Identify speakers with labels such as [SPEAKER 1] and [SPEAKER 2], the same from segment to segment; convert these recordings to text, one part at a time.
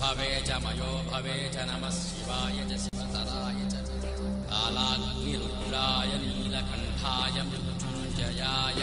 [SPEAKER 1] भवे च मयो भवे च नमः शिवाय च शिवतराय च कालाग्निरुद्राय नीलकण्ठाय मृत्युञ्जयाय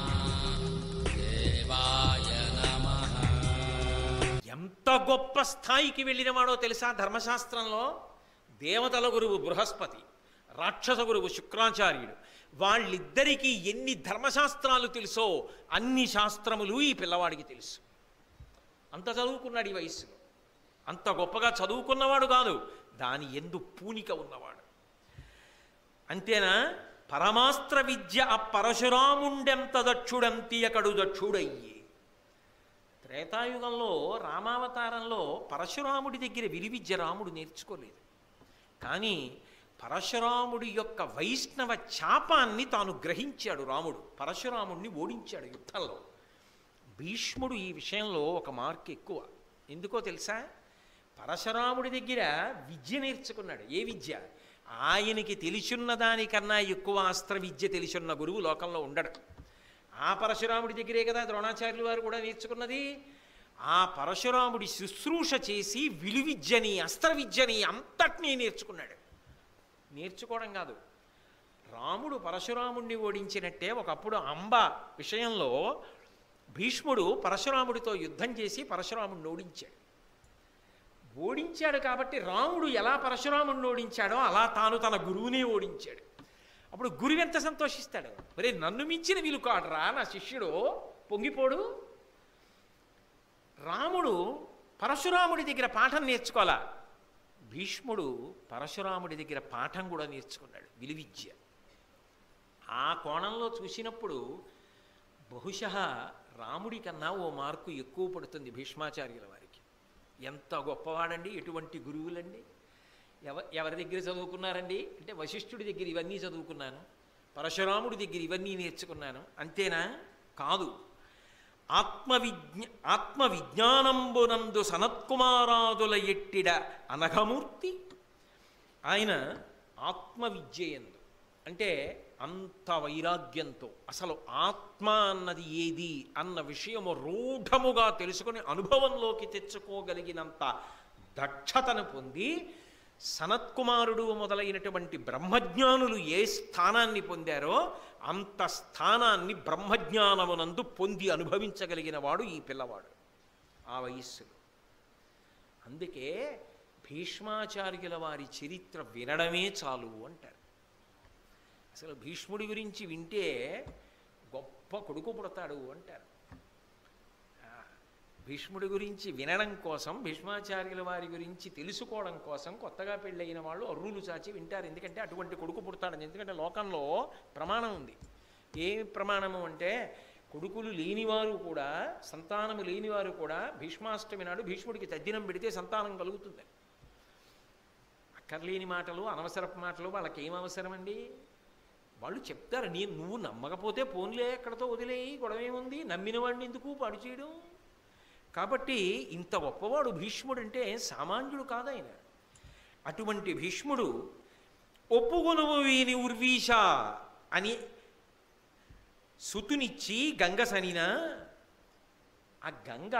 [SPEAKER 1] महादेवाय नमः
[SPEAKER 2] ఎంత గొప్ప స్థాయికి వెళ్ళినవాడో తెలుసా ధర్మశాస్త్రంలో దేవతల గురువు బృహస్పతి రాక్షస గురువు శుక్రాచార్యుడు వాళ్ళిద్దరికీ ఎన్ని ధర్మశాస్త్రాలు తెలుసో అన్ని శాస్త్రములు ఈ పిల్లవాడికి తెలుసు అంత చదువుకున్నాడు ఈ వయస్సులో అంత గొప్పగా చదువుకున్నవాడు కాదు దాని ఎందు పూనిక ఉన్నవాడు అంతేనా పరమాస్త్ర విద్య ఆ పరశురాముండెంత దక్షుడంతియకడు దక్షుడయ్యి త్రేతాయుగంలో రామావతారంలో పరశురాముడి దగ్గర విలువిద్య రాముడు నేర్చుకోలేదు కానీ పరశురాముడి యొక్క వైష్ణవ చాపాన్ని తాను గ్రహించాడు రాముడు పరశురాముడిని ఓడించాడు యుద్ధంలో భీష్ముడు ఈ విషయంలో ఒక మార్క్ ఎక్కువ ఎందుకో తెలుసా పరశురాముడి దగ్గర విద్య నేర్చుకున్నాడు ఏ విద్య ఆయనకి తెలిసున్న దానికన్నా ఎక్కువ అస్త్ర విద్య తెలిసున్న గురువు లోకంలో ఉండడు ఆ పరశురాముడి దగ్గరే కదా ద్రోణాచార్యులు వారు కూడా నేర్చుకున్నది ఆ పరశురాముడి శుశ్రూష చేసి విలువిద్యని అస్త్ర విద్యని అంతటినీ నేర్చుకున్నాడు నేర్చుకోవడం కాదు రాముడు పరశురాముడిని ఓడించినట్టే ఒకప్పుడు అంబ విషయంలో భీష్ముడు పరశురాముడితో యుద్ధం చేసి పరశురాముడిని ఓడించాడు ఓడించాడు కాబట్టి రాముడు ఎలా పరశురాముడిని ఓడించాడో అలా తాను తన గురువునే ఓడించాడు అప్పుడు గురువు ఎంత సంతోషిస్తాడు మరి నన్ను మించిన వీలు కాడరా నా శిష్యుడు పొంగిపోడు రాముడు పరశురాముడి దగ్గర పాఠం నేర్చుకోవాలా భీష్ముడు పరశురాముడి దగ్గర పాఠం కూడా నేర్చుకున్నాడు విలువిద్య ఆ కోణంలో చూసినప్పుడు బహుశः రాముడి కన్నా ఓ మార్కు ఎక్కువ పడుతుంది భీష్మాచార్యుల వారికి ఎంత గొప్పవాడండి ఎటువంటి గురువులండి ఎవ ఎవరి దగ్గర చదువుకున్నారండి అంటే వశిష్ఠుడి దగ్గర ఇవన్నీ చదువుకున్నాను పరశురాముడి దగ్గర ఇవన్నీ నేర్చుకున్నాను అంతేనా కాదు ఆత్మవిజ్ఞ ఆత్మవిజ్ఞానంబునందు సనత్కుమారాదుల ఎట్టిడ అనఘమూర్తి ఆయన ఆత్మవిద్యయందు అంటే అంత వైరాగ్యంతో అసలు ఆత్మ అన్నది ఏది అన్న విషయము రూఢముగా తెలుసుకుని అనుభవంలోకి తెచ్చుకోగలిగినంత దక్షతను పొంది సనత్కుమారుడు మొదలైనటువంటి బ్రహ్మజ్ఞానులు ఏ స్థానాన్ని పొందారో అంత స్థానాన్ని బ్రహ్మజ్ఞానమునందు పొంది అనుభవించగలిగిన వాడు ఈ పిల్లవాడు ఆ వయస్సులో అందుకే భీష్మాచార్యుల వారి చరిత్ర వినడమే చాలు అంటారు అసలు భీష్ముడి గురించి వింటే గొప్ప కొడుకు పుడతాడు అంటారు ఆ, భీష్ముడి గురించి వినడం కోసం భీష్మాచార్యుల వారి గురించి తెలుసుకోవడం కోసం కొత్తగా పెళ్ళయిన వాళ్ళు అర్రులు చాచి వింటారు ఎందుకంటే అటువంటి కొడుకు పుడతాడని ఎందుకంటే లోకంలో ప్రమాణం ఉంది ఏమి ప్రమాణము అంటే కొడుకులు లేనివారు కూడా సంతానము లేనివారు కూడా భీష్మాష్టమి నాడు భీష్ముడికి తద్దినం పెడితే సంతానం కలుగుతుంది అక్కర్లేని మాటలు అనవసరపు మాటలు వాళ్ళకి ఏం అవసరమండి వాళ్ళు చెప్తారు నేను నువ్వు నమ్మకపోతే పోన్లే ఎక్కడతో వదిలేయి గొడవ ఏముంది నమ్మిన వాడిని ఎందుకు పాడు చేయడం కాబట్టి ఇంత గొప్పవాడు భీష్ముడు అంటే సామాన్యుడు కాదాయన అటువంటి భీష్ముడు ఒప్పుకొనువు వీని ఉర్వీష అని సుతునిచ్చి గంగ సనిన ఆ గంగ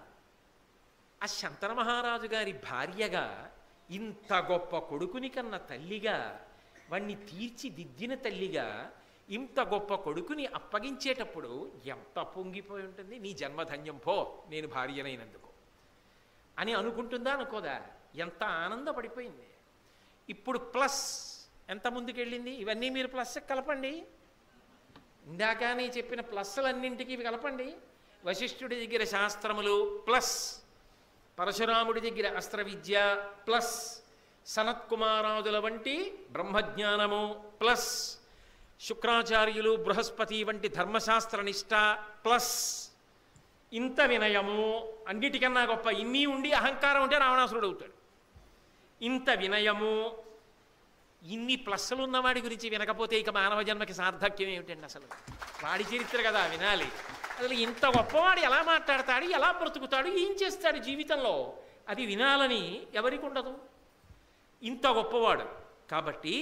[SPEAKER 2] ఆ శంతన మహారాజు గారి భార్యగా ఇంత గొప్ప కొడుకుని కన్న తల్లిగా వాణ్ణి తీర్చిదిద్దిన తల్లిగా ఇంత గొప్ప కొడుకుని అప్పగించేటప్పుడు ఎంత పొంగిపోయి ఉంటుంది నీ జన్మధన్యం పో నేను భార్యనైనందుకు అని అనుకుంటుందా అనుకోదా ఎంత ఆనందపడిపోయింది ఇప్పుడు ప్లస్ ఎంత ముందుకెళ్ళింది ఇవన్నీ మీరు ప్లస్ కలపండి ఇందాక నేను చెప్పిన ప్లస్లన్నింటికి ఇవి కలపండి వశిష్ఠుడి దగ్గర శాస్త్రములు ప్లస్ పరశురాముడి దగ్గర అస్త్ర విద్య ప్లస్ సనత్కుమారాదుల వంటి బ్రహ్మజ్ఞానము ప్లస్ శుక్రాచార్యులు బృహస్పతి వంటి ధర్మశాస్త్ర నిష్ట ప్లస్ ఇంత వినయము అన్నిటికన్నా గొప్ప ఇన్ని ఉండి అహంకారం ఉంటే రావణాసురుడు అవుతాడు ఇంత వినయము ఇన్ని ప్లస్సులు ఉన్నవాడి గురించి వినకపోతే ఇక మానవ జన్మకి సార్థక్యం ఏమిటండి అసలు వాడి చరిత్ర కదా వినాలి అసలు ఇంత గొప్పవాడు ఎలా మాట్లాడతాడు ఎలా బ్రతుకుతాడు ఏం చేస్తాడు జీవితంలో అది వినాలని ఎవరికి ఉండదు ఇంత గొప్పవాడు కాబట్టి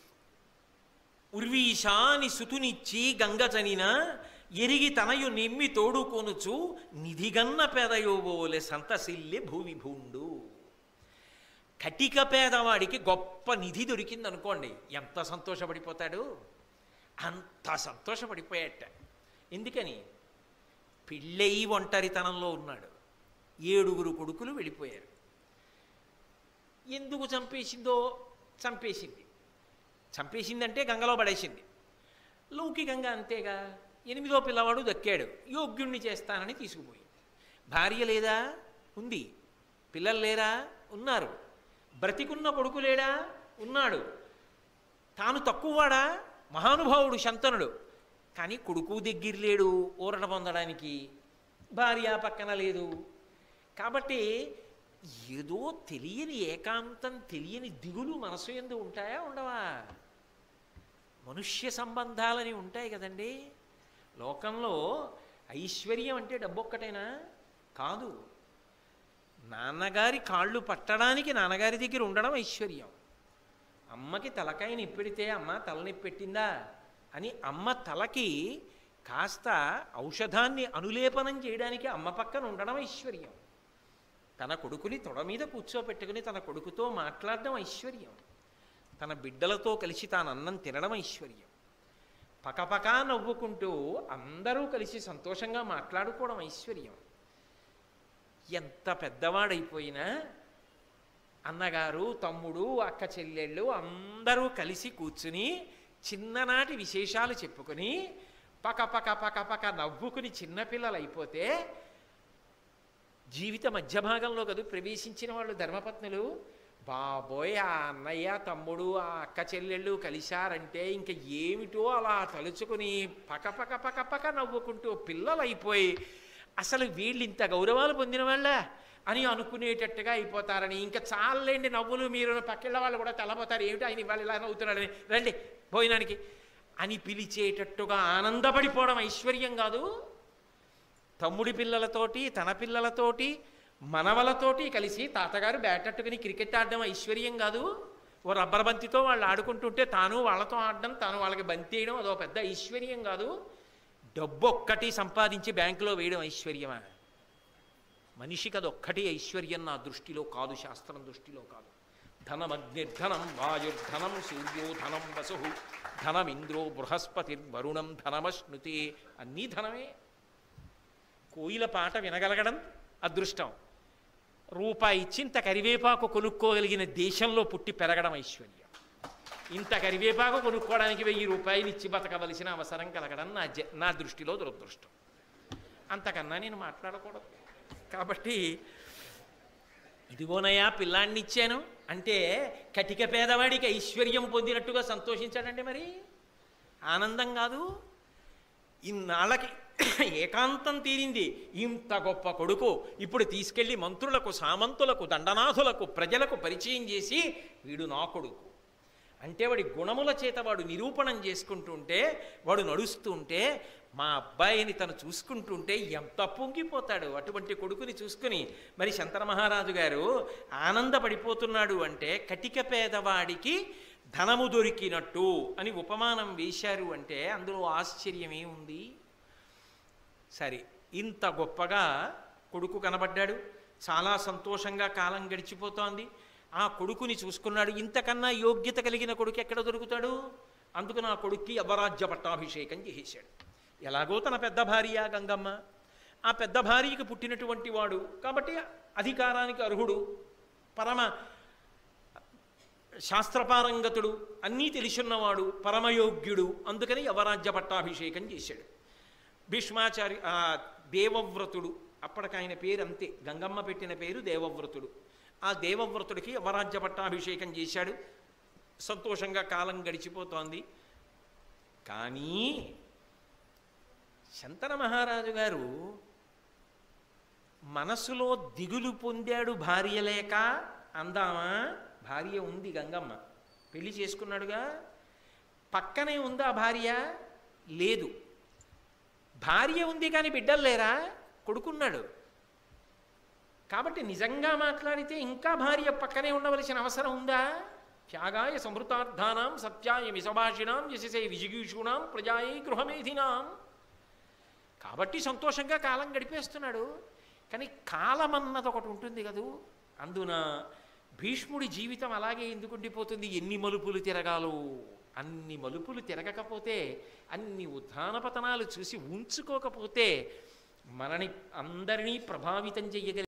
[SPEAKER 2] ఉర్వీశాని సుతునిచ్చి గంగచనిన ఎరిగి తనయు నిమ్మి తోడుకొనుచు నిధిగన్న పెదయోబోలె సంతసిల్లె భూవిభూండు కటిక పేదవాడికి గొప్ప నిధి దొరికింది అనుకోండి ఎంత సంతోషపడిపోతాడు అంత సంతోషపడిపోయాట ఎందుకని పెళ్ళయి ఒంటరితనంలో ఉన్నాడు ఏడుగురు కొడుకులు వెళ్ళిపోయారు ఎందుకు చంపేసిందో చంపేసింది చంపేసిందంటే గంగలో పడేసింది లౌకికంగా అంతేగా ఎనిమిదో పిల్లవాడు దక్కాడు యోగ్యుణ్ణి చేస్తానని తీసుకుపోయింది భార్య లేదా ఉంది పిల్లలు లేరా ఉన్నారు బ్రతికున్న కొడుకు లేడా ఉన్నాడు తాను తక్కువవాడా మహానుభావుడు శంతనుడు కానీ కొడుకు దగ్గర లేడు ఊరట పొందడానికి భార్య పక్కన లేదు కాబట్టి ఏదో తెలియని ఏకాంతం తెలియని దిగులు మనసు ఎందు ఉంటాయా ఉండవా మనుష్య సంబంధాలని ఉంటాయి కదండి లోకంలో ఐశ్వర్యం అంటే డబ్బు ఒక్కటేనా కాదు నాన్నగారి కాళ్ళు పట్టడానికి నాన్నగారి దగ్గర ఉండడం ఐశ్వర్యం అమ్మకి తలకాయ నిప్పెడితే అమ్మ తలనొప్పి పెట్టిందా అని అమ్మ తలకి కాస్త ఔషధాన్ని అనులేపనం చేయడానికి అమ్మ పక్కన ఉండడం ఐశ్వర్యం తన కొడుకుని తొడ మీద కూర్చోపెట్టుకుని తన కొడుకుతో మాట్లాడడం ఐశ్వర్యం తన బిడ్డలతో కలిసి తాను అన్నం తినడం ఐశ్వర్యం పకపకా నవ్వుకుంటూ అందరూ కలిసి సంతోషంగా మాట్లాడుకోవడం ఐశ్వర్యం ఎంత పెద్దవాడైపోయినా అన్నగారు తమ్ముడు అక్క చెల్లెళ్ళు అందరూ కలిసి కూర్చుని చిన్ననాటి విశేషాలు చెప్పుకొని పక పక పక పక నవ్వుకుని చిన్నపిల్లలు అయిపోతే జీవిత మధ్య భాగంలో కదా ప్రవేశించిన వాళ్ళు ధర్మపత్నులు బాబోయ్ ఆ అన్నయ్య తమ్ముడు ఆ అక్క చెల్లెళ్ళు కలిశారంటే ఇంక ఏమిటో అలా తలుచుకుని పక పక పక పక నవ్వుకుంటూ పిల్లలు అయిపోయి అసలు వీళ్ళు ఇంత గౌరవాలు పొందిన వాళ్ళ అని అనుకునేటట్టుగా అయిపోతారని ఇంకా చాలండి నవ్వులు మీరు పక్కిళ్ళ వాళ్ళు కూడా తెల్లబోతారు ఏమిటి ఆయన ఇవాళ ఇలా నవ్వుతున్నాడని రండి భోజనానికి అని పిలిచేటట్టుగా ఆనందపడిపోవడం ఐశ్వర్యం కాదు తమ్ముడి పిల్లలతోటి తన పిల్లలతోటి మనవలతోటి కలిసి తాతగారు బ్యాట్ అట్టుకుని క్రికెట్ ఆడడం ఐశ్వర్యం కాదు ఓ రబ్బర్ బంతితో వాళ్ళు ఆడుకుంటుంటే తాను వాళ్ళతో ఆడడం తాను వాళ్ళకి బంతి వేయడం అదో పెద్ద ఐశ్వర్యం కాదు డబ్బు ఒక్కటి సంపాదించి బ్యాంకులో వేయడం ఐశ్వర్యమా మనిషికి అదొక్కటి ఐశ్వర్యం నా దృష్టిలో కాదు శాస్త్రం దృష్టిలో కాదు ధనమగ్నిర్ధనం వాయుర్ధనం సూర్యో ధనం వసు ధనమింద్రో బృహస్పతిర్వరుణం ధనమశ్నుతే అన్నీ ధనమే కోయిల పాట వినగలగడం అదృష్టం రూపాయి ఇచ్చి ఇంత కరివేపాకు కొనుక్కోగలిగిన దేశంలో పుట్టి పెరగడం ఐశ్వర్యం ఇంత కరివేపాకు కొనుక్కోవడానికి వెయ్యి రూపాయలు ఇచ్చి బతకవలసిన అవసరం కలగడం నా జ నా దృష్టిలో దురదృష్టం అంతకన్నా నేను మాట్లాడకూడదు కాబట్టి ఇదిగోనయ్యా పిల్లాన్ని ఇచ్చాను అంటే కటిక పేదవాడికి ఐశ్వర్యం పొందినట్టుగా సంతోషించాడండి మరి ఆనందం కాదు ఇన్నాళ్ళకి ఏకాంతం తీరింది ఇంత గొప్ప కొడుకు ఇప్పుడు తీసుకెళ్ళి మంత్రులకు సామంతులకు దండనాథులకు ప్రజలకు పరిచయం చేసి వీడు నా కొడుకు అంటే వాడి గుణముల చేత వాడు నిరూపణం చేసుకుంటుంటే వాడు నడుస్తుంటే మా అబ్బాయిని తను చూసుకుంటుంటే ఎంత పొంగిపోతాడు అటువంటి కొడుకుని చూసుకుని మరి శంతన మహారాజు గారు ఆనందపడిపోతున్నాడు అంటే కటిక పేదవాడికి ధనము దొరికినట్టు అని ఉపమానం వేశారు అంటే అందులో ఆశ్చర్యమే ఉంది సరే ఇంత గొప్పగా కొడుకు కనబడ్డాడు చాలా సంతోషంగా కాలం గడిచిపోతోంది ఆ కొడుకుని చూసుకున్నాడు ఇంతకన్నా యోగ్యత కలిగిన కొడుకు ఎక్కడ దొరుకుతాడు అందుకు నా కొడుక్కి అవరాజ్య పట్టాభిషేకం చేసేశాడు ఎలాగో తన పెద్ద భార్య గంగమ్మ ఆ పెద్ద భార్యకి పుట్టినటువంటి వాడు కాబట్టి అధికారానికి అర్హుడు పరమ శాస్త్రపారంగతుడు అన్నీ తెలిసున్నవాడు పరమయోగ్యుడు అందుకని యవరాజ్య పట్టాభిషేకం చేశాడు భీష్మాచారి ఆ దేవవ్రతుడు అప్పటికి ఆయన పేరు అంతే గంగమ్మ పెట్టిన పేరు దేవవ్రతుడు ఆ దేవవ్రతుడికి యవరాజ్య పట్టాభిషేకం చేశాడు సంతోషంగా కాలం గడిచిపోతోంది కానీ శంతన మహారాజు గారు మనసులో దిగులు పొందాడు భార్య లేక అందామా భార్య ఉంది గంగమ్మ పెళ్లి చేసుకున్నాడుగా పక్కనే ఉందా భార్య లేదు భార్య ఉంది కానీ బిడ్డలు లేరా కొడుకున్నాడు కాబట్టి నిజంగా మాట్లాడితే ఇంకా భార్య పక్కనే ఉండవలసిన అవసరం ఉందా త్యాగాయ సమృతార్థానాం సత్యాయ విసభాషిణాం యశసే విజిగీషూణాం ప్రజాయై గృహమేధినాం కాబట్టి సంతోషంగా కాలం గడిపేస్తున్నాడు కానీ కాలం అన్నది ఒకటి ఉంటుంది కదూ అందున భీష్ముడి జీవితం అలాగే ఎందుకు ఉండిపోతుంది ఎన్ని మలుపులు తిరగాలో అన్ని మలుపులు తిరగకపోతే అన్ని ఉత్థాన పతనాలు చూసి ఉంచుకోకపోతే మనని అందరినీ ప్రభావితం చెయ్యగలిగే